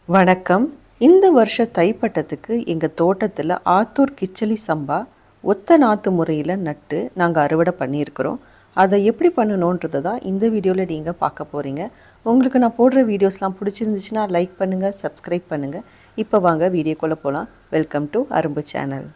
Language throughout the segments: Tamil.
வணக்கம் இந்த வருஷ தைப்பட்டத்துக்கு எங்கள் தோட்டத்தில் ஆத்தூர் கிச்சலி சம்பா ஒத்த நாற்று முறையில் நட்டு நாங்கள் அறுவடை பண்ணியிருக்கிறோம் அதை எப்படி பண்ணணுன்றதை தான் இந்த வீடியோவில் நீங்கள் பார்க்க போகிறீங்க உங்களுக்கு நான் போடுற வீடியோஸ்லாம் பிடிச்சிருந்துச்சுன்னா லைக் பண்ணுங்கள் சப்ஸ்கிரைப் பண்ணுங்கள் இப்போ வாங்க வீடியோக்குள்ளே போகலாம் welcome to Arumbu channel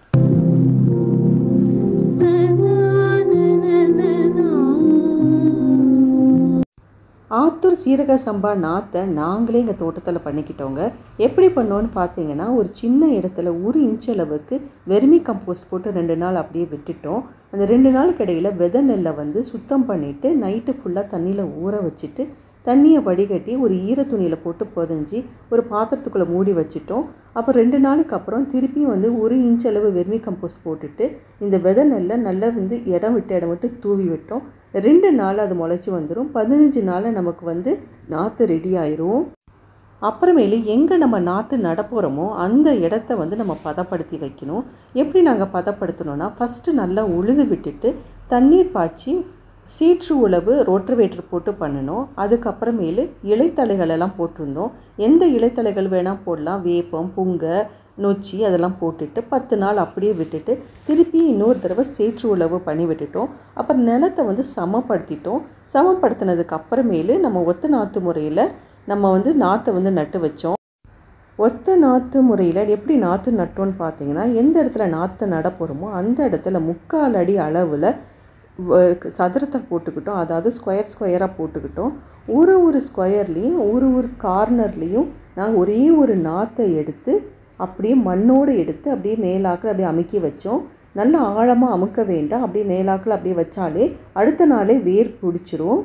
Attur Seeraga Samba நாற்றை நாங்களே எங்கள் தோட்டத்தில் பண்ணிக்கிட்டோங்க எப்படி பண்ணோன்னு பார்த்தீங்கன்னா ஒரு சின்ன இடத்துல ஒரு இன்ச் அளவுக்கு வெர்மி கம்போஸ்ட் போட்டு ரெண்டு நாள் அப்படியே விட்டுட்டோம் அந்த ரெண்டு நாளுக்கு இடையில் விதை நெல்லை வந்து சுத்தம் பண்ணிவிட்டு நைட்டு ஃபுல்லாக தண்ணியில் ஊற வச்சுட்டு தண்ணியை வடிகட்டி ஒரு ஈர துணியில் போட்டு புதஞ்சி ஒரு பாத்திரத்துக்குள்ளே மூடி வச்சுட்டோம் அப்போ ரெண்டு நாளுக்கு அப்புறம் திருப்பியும் வந்து ஒரு இன்ச் அளவு வெர்மி கம்போஸ்ட் போட்டுட்டு இந்த விதை நெல்லை நல்லா வந்து இடம் விட்டு இடம் விட்டு தூவி விட்டோம் ரெண்டு நாள் அது முளைச்சி வந்துடும் பதினஞ்சு நாளில் நமக்கு வந்து நாற்று ரெடி ஆயிரும் அப்புறமேலு எங்கே நம்ம நாற்று நடப்போகிறோமோ அந்த இடத்த வந்து நம்ம பதப்படுத்தி வைக்கணும் எப்படி நாங்கள் பதப்படுத்தணும்னா ஃபஸ்ட்டு நல்லா உழுது விட்டுட்டு தண்ணீர் பாய்ச்சி சீற்று உழவு ரோட்டர்வேட்டர் போட்டு பண்ணணும் அதுக்கப்புறமேலு இலைத்தலைகள் எல்லாம் போட்டிருந்தோம் எந்த இலைத்தலைகள் வேணால் போடலாம் வேப்பம் புங்க நொச்சி அதெல்லாம் போட்டுட்டு பத்து நாள் அப்படியே விட்டுட்டு திருப்பி இன்னொரு தடவை சேற்று உழவு பண்ணி விட்டுட்டோம் அப்புறம் நிலத்தை வந்து சமப்படுத்திட்டோம் சமப்படுத்தினதுக்கு அப்புறமேலு நம்ம ஒத்த நாற்று முறையில் நம்ம வந்து நாற்றை வந்து நட்டு வச்சோம் ஒத்த நாற்று முறையில் எப்படி நாற்று நட்டோன்னு பார்த்தீங்கன்னா எந்த இடத்துல நாற்று நட போகிறோமோ அந்த இடத்துல முக்கால் அடி அளவில் சதுரத்தை போட்டுக்கிட்டோம் அதாவது ஸ்கொயர் ஸ்கொயராக போட்டுக்கிட்டோம் ஒரு ஒரு ஸ்கொயர்லேயும் ஒரு ஒரு கார்னர்லேயும் நாங்கள் ஒரே ஒரு நாற்றை எடுத்து அப்படியே மண்ணோடு எடுத்து அப்படியே மேலாக்கில் அப்படியே அமுக்கி வச்சோம் நல்லா ஆழமாக அமுக்க வேண்டாம் அப்படியே மேலாக்கில் அப்படியே வச்சாலே அடுத்த நாளே வேர் பிடிச்சிரும்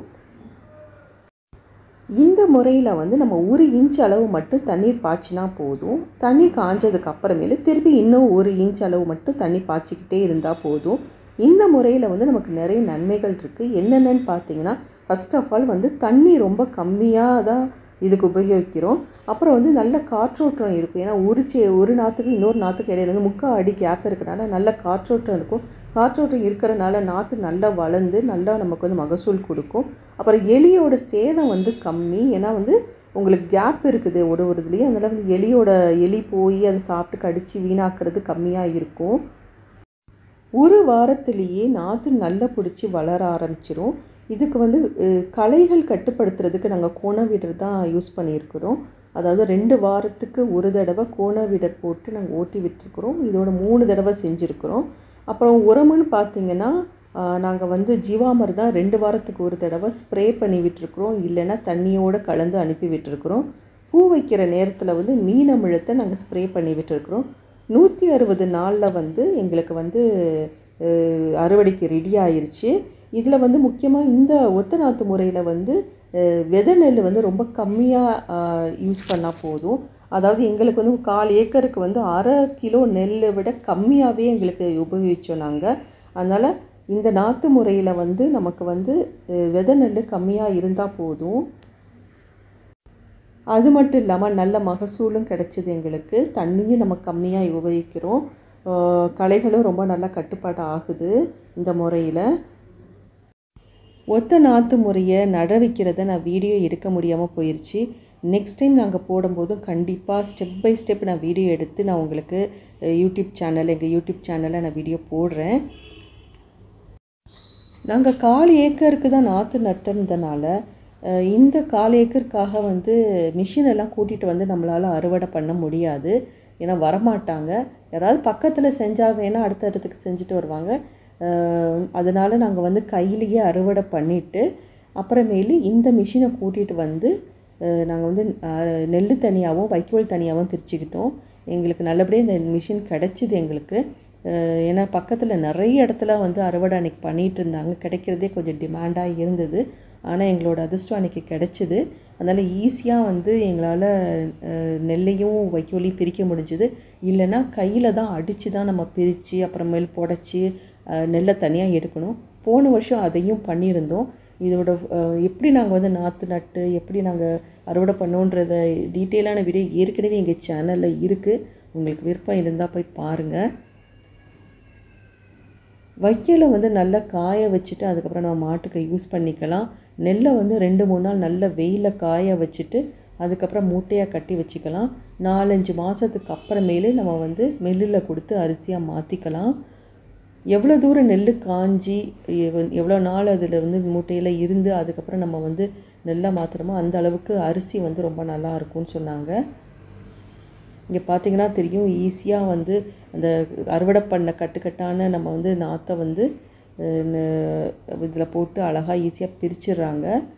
இந்த முறையில் வந்து நம்ம ஒரு இன்ச் அளவு மட்டும் தண்ணீர் பாய்ச்சினா போதும் தண்ணி காஞ்சதுக்கு அப்புறமேலு திருப்பி இன்னும் ஒரு இன்ச் அளவு மட்டும் தண்ணி பாய்ச்சிக்கிட்டே இருந்தால் போதும் இந்த முறையில் வந்து நமக்கு நிறைய நன்மைகள் இருக்குது என்னென்னு பார்த்தீங்கன்னா ஃபஸ்ட் ஆஃப் ஆல் வந்து தண்ணி ரொம்ப கம்மியாக தான் இதுக்கு உபயோகிக்கிறோம் அப்புறம் வந்து நல்ல காற்றோட்டம் இருக்கும் ஏன்னா ஒரு சே ஒரு நாற்றுக்கு இன்னொரு நாற்றுக்கு இடையில வந்து முக்கால் அடி கேப் இருக்கிறனால நல்ல காற்றோட்டம் இருக்கும் காற்றோட்டம் இருக்கிறனால நாற்று நல்லா வளர்ந்து நல்லா நமக்கு வந்து மகசூல் கொடுக்கும் அப்புறம் எலியோட சேதம் வந்து கம்மி ஏன்னா வந்து உங்களுக்கு கேப் இருக்குது ஒரு ஒரு இதுலேயும் அதனால் வந்து எலியோட எலி போய் அதை சாப்பிட்டு கடித்து வீணாக்குறது கம்மியாக இருக்கும் ஒரு வாரத்திலேயே நாற்று நல்லா பிடிச்சி வளர ஆரம்பிச்சிரும் இதுக்கு வந்து களைகள் கட்டுப்படுத்துறதுக்கு நாங்கள் கோணவீடர் தான் யூஸ் பண்ணியிருக்கிறோம் அதாவது ரெண்டு வாரத்துக்கு ஒரு தடவை கோணவீடர் போட்டு நாங்கள் ஓட்டி விட்டுருக்குறோம் இதோட மூணு தடவை செஞ்சுருக்குறோம் அப்புறம் உரம்னு பார்த்தீங்கன்னா நாங்கள் வந்து ஜீவாமர் தான் ரெண்டு வாரத்துக்கு ஒரு தடவை ஸ்ப்ரே பண்ணி விட்டுருக்குறோம் இல்லைன்னா தண்ணியோடு கலந்து அனுப்பி விட்டுருக்குறோம் பூ வைக்கிற நேரத்தில் வந்து மீனமிழத்தை நாங்கள் ஸ்ப்ரே பண்ணி விட்டுருக்குறோம் நூற்றி அறுபது நாளில் வந்து எங்களுக்கு வந்து அறுவடைக்கு ரெடி ஆயிடுச்சு இதில் வந்து முக்கியமாக இந்த ஒத்த நாற்று முறையில் வந்து விதை நெல் வந்து ரொம்ப கம்மியாக யூஸ் பண்ணால் போதும் அதாவது எங்களுக்கு வந்து கால் ஏக்கருக்கு வந்து அரை கிலோ நெல்லை விட கம்மியாகவே எங்களுக்கு உபயோகித்தோம் நாங்கள் அதனால் இந்த நாற்று முறையில் வந்து நமக்கு வந்து விதை நெல் கம்மியாக இருந்தால் போதும் அது மட்டும் இல்லாமல் நல்ல மகசூலும் கிடச்சிது எங்களுக்கு தண்ணியும் நம்ம கம்மியாக உபயோகிக்கிறோம் களைகளும் ரொம்ப நல்லா கட்டுப்பாடு ஆகுது இந்த முறையில் ஒத்த நாற்று முறையை நட வைக்கிறத நான் வீடியோ எடுக்க முடியாமல் போயிடுச்சு நெக்ஸ்ட் டைம் நாங்கள் போடும்போதும் கண்டிப்பாக ஸ்டெப் பை ஸ்டெப் நான் வீடியோ எடுத்து நான் உங்களுக்கு யூடியூப் சேனல் எங்கள் யூடியூப் சேனலில் நான் வீடியோ போடுறேன் நாங்கள் கால் ஏக்கருக்கு தான் நாற்று நட்டிருந்தனால இந்த கால் ஏக்கருக்காக வந்து மிஷின் எல்லாம் கூட்டிகிட்டு வந்து நம்மளால் அறுவடை பண்ண முடியாது ஏன்னா வரமாட்டாங்க யாராவது பக்கத்தில் செஞ்சால் வேணால் அடுத்த இடத்துக்கு செஞ்சுட்டு வருவாங்க அதனால் நாங்கள் வந்து கையிலேயே அறுவடை பண்ணிவிட்டு அப்புறமேலு இந்த மிஷினை கூட்டிகிட்டு வந்து நாங்கள் வந்து நெல் தனியாகவும் வைக்கோல் தனியாகவும் பிரிச்சுக்கிட்டோம் எங்களுக்கு நல்லபடியாக இந்த மிஷின் கிடச்சிது எங்களுக்கு ஏன்னா பக்கத்தில் நிறைய இடத்துல வந்து அறுவடை அன்றைக்கி பண்ணிகிட்டு இருந்தாங்க கிடைக்கிறதே கொஞ்சம் டிமாண்டாக இருந்தது ஆனால் எங்களோட அதிர்ஷ்டம் அன்றைக்கி கிடச்சிது அதனால் ஈஸியாக வந்து எங்களால் நெல்லையும் வைக்கோலையும் பிரிக்க முடிஞ்சுது இல்லைன்னா கையில் தான் அடித்து தான் நம்ம பிரித்து அப்புறமேல் புடச்சி நெல்லை தனியாக எடுக்கணும் போன வருஷம் அதையும் பண்ணியிருந்தோம் இதோட எப்படி நாங்கள் வந்து நாற்று நட்டு எப்படி நாங்கள் அறுவடை பண்ணோன்றத டீட்டெயிலான வீடியோ ஏற்கனவே எங்கள் சேனலில் இருக்குது உங்களுக்கு விருப்பம் இருந்தால் போய் பாருங்கள் வைக்கலை வந்து நல்லா காய வச்சுட்டு அதுக்கப்புறம் நம்ம மாட்டுக்கு யூஸ் பண்ணிக்கலாம் நெல்லை வந்து ரெண்டு மூணு நாள் நல்ல வெயிலில் காய வச்சுட்டு அதுக்கப்புறம் மூட்டையாக கட்டி வச்சுக்கலாம் நாலஞ்சு மாதத்துக்கு அப்புறமேலு நம்ம வந்து மில்லில் கொடுத்து அரிசியாக மாற்றிக்கலாம் எவ்வளோ தூரம் நெல் காஞ்சி எவ்- எவ்வளோ நாள் அதில் வந்து மூட்டையில் இருந்து அதுக்கப்புறம் நம்ம வந்து நெல்லை மாற்றுறோமோ அந்த அளவுக்கு அரிசி வந்து ரொம்ப நல்லா இருக்கும்னு சொன்னாங்க இங்கே பார்த்தீங்கன்னா தெரியும் ஈஸியாக வந்து அந்த அறுவடை பண்ண கட்டுக்கட்டான நம்ம வந்து நாற்றை வந்து இதில் போட்டு அழகாக ஈஸியாக பிரிச்சிடுறாங்க